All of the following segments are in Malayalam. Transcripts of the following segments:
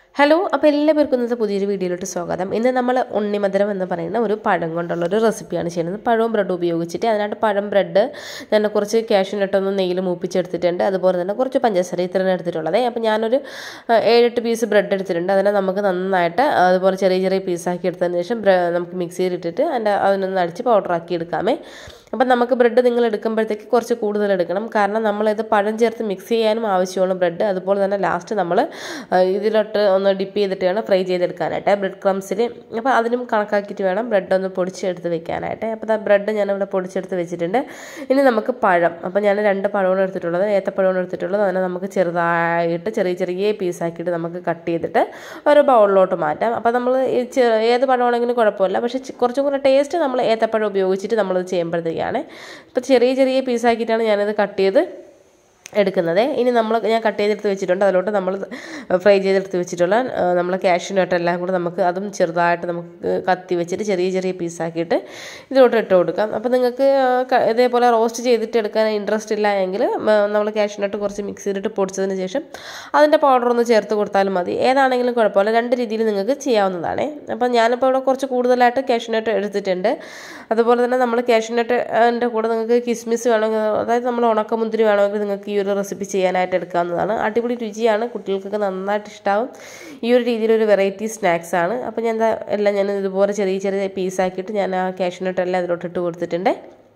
ഹലോ അപ്പോൾ എല്ലാവർക്കും ഇന്നത്തെ പുതിയൊരു വീഡിയോയിലോട്ട് സ്വാഗതം ഇന്ന് നമ്മൾ ഉണ്ണിമധുരം എന്ന് പറയുന്ന ഒരു പഴം കൊണ്ടുള്ള ഒരു റെസിപ്പിയാണ് ചെയ്യുന്നത് പഴവും ബ്രെഡും ഉപയോഗിച്ചിട്ട് അതിനായിട്ട് പഴം ബ്രെഡ് ഞാൻ കുറച്ച് ക്യാഷ്യൂനട്ടൊന്ന് നെയ്യിൽ മൂപ്പിച്ചെടുത്തിട്ടുണ്ട് അതുപോലെ തന്നെ കുറച്ച് പഞ്ചസാര ഇത്രയാണ് എടുത്തിട്ടുള്ളത് അപ്പോൾ ഞാനൊരു ആ, ഏഴെട്ട് പീസ് ബ്രെഡ് എടുത്തിട്ടുണ്ട് അതിനെ നമുക്ക് നന്നായിട്ട് അതുപോലെ ചെറിയ ചെറിയ പീസാക്കി എടുത്തതിന് ശേഷം ബ്ര- നമുക്ക് മിക്സിയിൽ ഇട്ടിട്ട് അതിൻ്റെ അതിനൊന്ന് അടിച്ച് പൗഡറാക്കി എടുക്കാമേ അപ്പം നമുക്ക് ബ്രെഡ് നിങ്ങൾ എടുക്കുമ്പോഴത്തേക്ക് കുറച്ച് കൂടുതൽ എടുക്കണം കാരണം നമ്മളിത് പഴം ചേർത്ത് മിക്സ് ചെയ്യാനും ആവശ്യമാണ് ബ്രെഡ് അതുപോലെ തന്നെ ലാസ്റ്റ് നമ്മൾ ഇതിലോട്ട് ഒന്ന് ഡിപ്പ് ചെയ്തിട്ട് വേണം ഫ്രൈ ചെയ്തെടുക്കാനായിട്ട് ബ്രെഡ് ക്രംസിൽ അപ്പോൾ അതിനും കണക്കാക്കിയിട്ട് വേണം ബ്രെഡ് ഒന്ന് പൊടിച്ചെടുത്ത് വെക്കാനായിട്ട് അപ്പോൾ ആ ബ്രെഡ് ഞാനിവിടെ പൊടിച്ചെടുത്ത് വെച്ചിട്ടുണ്ട് ഇനി നമുക്ക് പഴം അപ്പോൾ ഞാൻ രണ്ട് പഴമാണ് എടുത്തിട്ടുള്ളത് ഏത്തപ്പഴമാണ് എടുത്തിട്ടുള്ളത് അതിനെ നമുക്ക് ചെറുതായിട്ട് ചെറിയ ചെറിയ പീസാക്കിയിട്ട് നമുക്ക് കട്ട് ചെയ്തിട്ട് ഒരു ബൗളിലോട്ട് മാറ്റാം അപ്പോൾ നമ്മൾ ഈ ചെ- ഏത് പഴമാണെങ്കിലും കുഴപ്പമില്ല പക്ഷേ ചി- കുറച്ചും കൂടെ ടേസ്റ്റ് നമ്മൾ ഏത്തപ്പഴം ഉപയോഗിച്ചിട്ട് നമ്മളത് ചെയ്യുമ്പോഴത്തേക്കാണ് ഇപ്പോൾ ചെറിയ ചെറിയ പീസാക്കിയിട്ടാണ് ഞാനിത് കട്ട് ചെയ്ത് എടുക്കുന്നത് ഇനി നമ്മൾ ഞാൻ കട്ട് ചെയ്തെടുത്ത് വെച്ചിട്ടുണ്ട് അതിലോട്ട് നമ്മൾ ഫ്രൈ ചെയ്തെടുത്ത് വെച്ചിട്ടുള്ള നമ്മൾ കാഷ്യൂനട്ട് എല്ലാം കൂടെ നമുക്ക് അതും ചെറുതായിട്ട് നമുക്ക് കത്തി വെച്ചിട്ട് ചെറിയ ചെറിയ പീസാക്കിയിട്ട് ഇതിലോട്ട് ഇട്ട് കൊടുക്കാം അപ്പോൾ നിങ്ങൾക്ക് ക- ഇതേപോലെ റോസ്റ്റ് ചെയ്തിട്ട് എടുക്കാൻ ഇൻട്രസ്റ്റ് ഇല്ല എങ്കിൽ നമ്മൾ കാഷ്യൂനട്ട് കുറച്ച് മിക്സ് ചെയ്തിട്ട് പൊടിച്ചതിന് ശേഷം അതിൻ്റെ പൗഡർ ഒന്ന് ചേർത്ത് കൊടുത്താലും മതി ഏതാണെങ്കിലും കുഴപ്പമില്ല രണ്ട് രീതിയിൽ നിങ്ങൾക്ക് ചെയ്യാവുന്നതാണ് അപ്പം ഞാനിപ്പോൾ ഇവിടെ കുറച്ച് കൂടുതലായിട്ട് കാഷ്യൂനട്ട് എടുത്തിട്ടുണ്ട് അതുപോലെ തന്നെ നമ്മൾ കാഷ്യൂനട്ടിൻ്റെ കൂടെ നിങ്ങൾക്ക് കിസ്മിസ് വേണമെങ്കിൽ അതായത് നമ്മൾ ഉണക്കമുന്തിരി വേണമെങ്കിൽ നിങ്ങൾക്ക് ഈ ഒരു റെസിപ്പി ചെയ്യാനായിട്ട് എടുക്കാവുന്നതാണ് അടിപൊളി രുചിയാണ് കുട്ടികൾക്കൊക്കെ നന്നായിട്ട് ഇഷ്ടമാവും ഈ ഒരു രീതിയിലൊരു വെറൈറ്റി സ്നാക്സ് ആണ് അപ്പോൾ ഞാൻ എന്താ എല്ലാം ഞാൻ ഇതുപോലെ ചെറിയ ചെറിയ പീസാക്കിയിട്ട് ഞാൻ ആ കാഷ്യൂനട്ട് എല്ലാം അതിലോട്ട് ഇട്ട് കൊടുത്തിട്ടുണ്ട്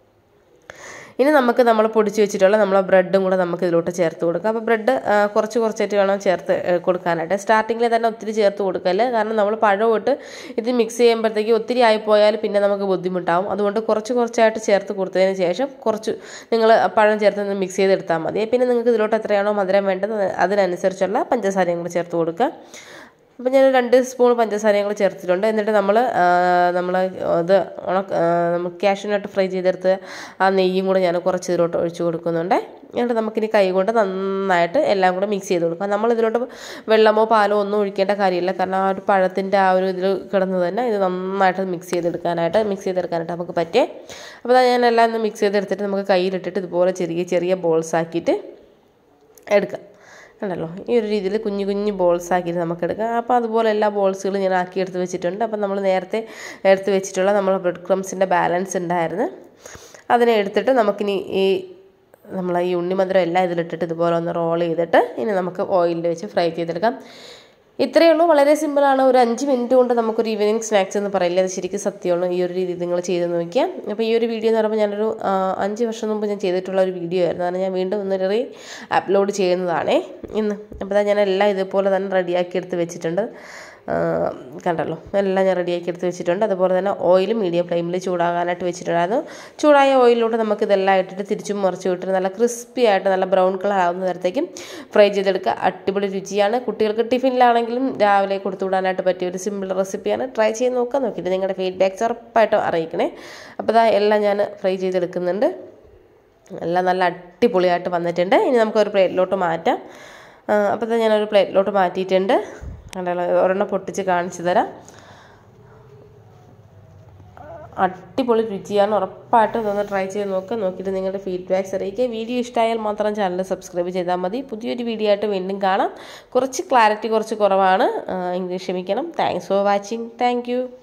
ഇനി നമുക്ക് നമ്മൾ പൊടിച്ച് വെച്ചിട്ടുള്ള നമ്മളെ ബ്രെഡും കൂടെ നമുക്ക് ഇതിലോട്ട് ചേർത്ത് കൊടുക്കാം അപ്പോൾ ബ്രെഡ് കുറച്ച് കുറച്ചായിട്ട് വേണം ചേർത്ത് ഏ, കൊടുക്കാനായിട്ട് സ്റ്റാർട്ടിങ്ങിൽ തന്നെ ഒത്തിരി ചേർത്ത് കൊടുക്കല്ലേ കാരണം നമ്മൾ പഴം ഇട്ട് ഇത് മിക്സ് ചെയ്യുമ്പോഴത്തേക്ക് ഒത്തിരി ആയിപ്പോയാൽ പിന്നെ നമുക്ക് ബുദ്ധിമുട്ടാവും അതുകൊണ്ട് കുറച്ച് കുറച്ചായിട്ട് ചേർത്ത് കൊടുത്തതിന് ശേഷം കുറച്ച് നിങ്ങൾ പഴം ചേർത്ത് മിക്സ് ചെയ്തെടുത്താൽ മതി പിന്നെ നിങ്ങൾക്ക് ഇതിലോട്ട് എത്രയാണോ മധുരം വേണ്ടത് അതിനനുസരിച്ചുള്ള പഞ്ചസാരയും കൂടെ ചേർത്ത് കൊടുക്കുക അപ്പോൾ ഞാൻ രണ്ട് സ്പൂൺ പഞ്ചസാരയും കൂടെ ചേർത്തിട്ടുണ്ട് എന്നിട്ട് നമ്മൾ നമ്മൾ ഇത് ഉണക്ക നമ്മൾ കാഷ്യൂനട്ട് ഫ്രൈ ചെയ്തെടുത്ത് ആ നെയ്യും കൂടെ ഞാൻ കുറച്ച് ഇതിലോട്ട് ഒഴിച്ച് കൊടുക്കുന്നുണ്ട് എന്നിട്ട് നമുക്കിനി കൈ കൊണ്ട് നന്നായിട്ട് എല്ലാം കൂടെ മിക്സ് ചെയ്ത് കൊടുക്കാം നമ്മൾ ഇതിലോട്ട് വെള്ളമോ പാലോ ഒന്നും ഒഴിക്കേണ്ട കാര്യമില്ല കാരണം ആ ഒരു പഴത്തിൻ്റെ ആ ഒരു ഇതിൽ കിടന്ന് തന്നെ ഇത് നന്നായിട്ട് മിക്സ് ചെയ്തെടുക്കാനായിട്ട് മിക്സ് ചെയ്തെടുക്കാനായിട്ട് നമുക്ക് പറ്റേ അപ്പോൾ ദാ ഞാൻ എല്ലാം ഒന്ന് മിക്സ് ചെയ്തെടുത്തിട്ട് നമുക്ക് കയ്യിലിട്ടിട്ട് ഇതുപോലെ ചെറിയ ചെറിയ ബോൾസ് ആക്കിയിട്ട് എടുക്കാം ഉണ്ടല്ലോ ഈ ഒരു രീതിയിൽ കുഞ്ഞു കുഞ്ഞു ബോൾസ് ആക്കിയിട്ട് നമുക്ക് എടുക്കാം അപ്പോൾ അതുപോലെ എല്ലാ ബോൾസുകളും ഞാൻ ആക്കി എടുത്ത് വെച്ചിട്ടുണ്ട് അപ്പോൾ നമ്മൾ നേരത്തെ എടുത്ത് വെച്ചിട്ടുള്ള നമ്മൾ ബ്രെഡ് ക്രംസിൻ്റെ ബാലൻസ് ഉണ്ടായിരുന്നു അതിനെ എടുത്തിട്ട് നമുക്കിനി ഈ നമ്മൾ ഈ ഉണ്ണിമധുരം എല്ലാം ഇതിലിട്ടിട്ട് ഇതുപോലെ ഒന്ന് റോൾ ചെയ്തിട്ട് ഇനി നമുക്ക് ഓയിലിൽ വെച്ച് ഫ്രൈ ചെയ്തെടുക്കാം ഇത്രയേ ഉള്ളൂ വളരെ സിമ്പിളാണ് ഒരു അഞ്ച് മിനിറ്റ് കൊണ്ട് നമുക്കൊരു ഈവനിങ് സ്നാക്സ് എന്ന് പറയില്ല അത് ശരിക്കും സത്യമാണ് ഈ ഒരു രീതി നിങ്ങൾ ചെയ്ത് നോക്കിയാൽ അപ്പോൾ ഈ ഒരു വീഡിയോ എന്ന് പറയുമ്പോൾ ഞാനൊരു ആ, അഞ്ച് വർഷം മുമ്പ് ഞാൻ ചെയ്തിട്ടുള്ള ഒരു വീഡിയോ ആയിരുന്നു കാരണം ഞാൻ വീണ്ടും ഒന്ന് റീ അപ്ലോഡ് ചെയ്യുന്നതാണേ ഇന്ന് അപ്പോൾ ഞാൻ എല്ലാം ഇതുപോലെ തന്നെ റെഡിയാക്കി എടുത്ത് വെച്ചിട്ടുണ്ട് ആ, കണ്ടല്ലോ എല്ലാം ഞാൻ റെഡിയാക്കി എടുത്ത് വെച്ചിട്ടുണ്ട് അതുപോലെ തന്നെ ഓയിൽ മീഡിയം ഫ്ലെയിമിൽ ചൂടാകാനായിട്ട് വെച്ചിട്ടുണ്ടായിരുന്നു ചൂടായ ഓയിലിലൂടെ നമുക്ക് ഇതെല്ലാം ഇട്ടിട്ട് തിരിച്ചും മറിച്ചും ഇട്ടിട്ട് നല്ല ക്രിസ്പി ആയിട്ട് നല്ല ബ്രൗൺ കളർ ആവുന്ന നേരത്തേക്കും ഫ്രൈ ചെയ്തെടുക്കുക അടിപൊളി രുചിയാണ് കുട്ടികൾക്ക് ടിഫിനിലാണെങ്കിലും രാവിലെ കൊടുത്തു വിടാനായിട്ട് പറ്റിയ ഒരു സിമ്പിൾ റെസിപ്പിയാണ് ട്രൈ ചെയ്ത് നോക്കുക നോക്കിയിട്ട് നിങ്ങളുടെ ഫീഡ്ബാക്ക്സ് ഉറപ്പായിട്ടും അറിയിക്കണേ അപ്പോൾ ഇതാ എല്ലാം ഞാൻ ഫ്രൈ ചെയ്തെടുക്കുന്നുണ്ട് എല്ലാം നല്ല അടിപൊളിയായിട്ട് വന്നിട്ടുണ്ട് ഇനി നമുക്കൊരു പ്ലേറ്റിലോട്ട് മാറ്റാം ആ, അപ്പോൾ ഇത് ഞാനൊരു പ്ലേറ്റിലോട്ട് മാറ്റിയിട്ടുണ്ട് കണ്ടല്ലോ ഒരെണ്ണം പൊട്ടിച്ച് കാണിച്ചു തരാം അടിപൊളി രുചിയാണ് ഉറപ്പായിട്ടും ഇതൊന്ന് ട്രൈ ചെയ്ത് നോക്കുക നോക്കിയിട്ട് നിങ്ങളുടെ ഫീഡ്ബാക്ക്സ് അറിയിക്കുക വീഡിയോ ഇഷ്ടമായാൽ മാത്രം ചാനൽ സബ്സ്ക്രൈബ് ചെയ്താൽ മതി പുതിയൊരു വീഡിയോ ആയിട്ട് വീണ്ടും കാണാം കുറച്ച് ക്ലാരിറ്റി കുറച്ച് കുറവാണ് ആ, എങ്കിൽ ക്ഷമിക്കണം താങ്ക്സ് ഫോർ വാച്ചിങ് താങ്ക്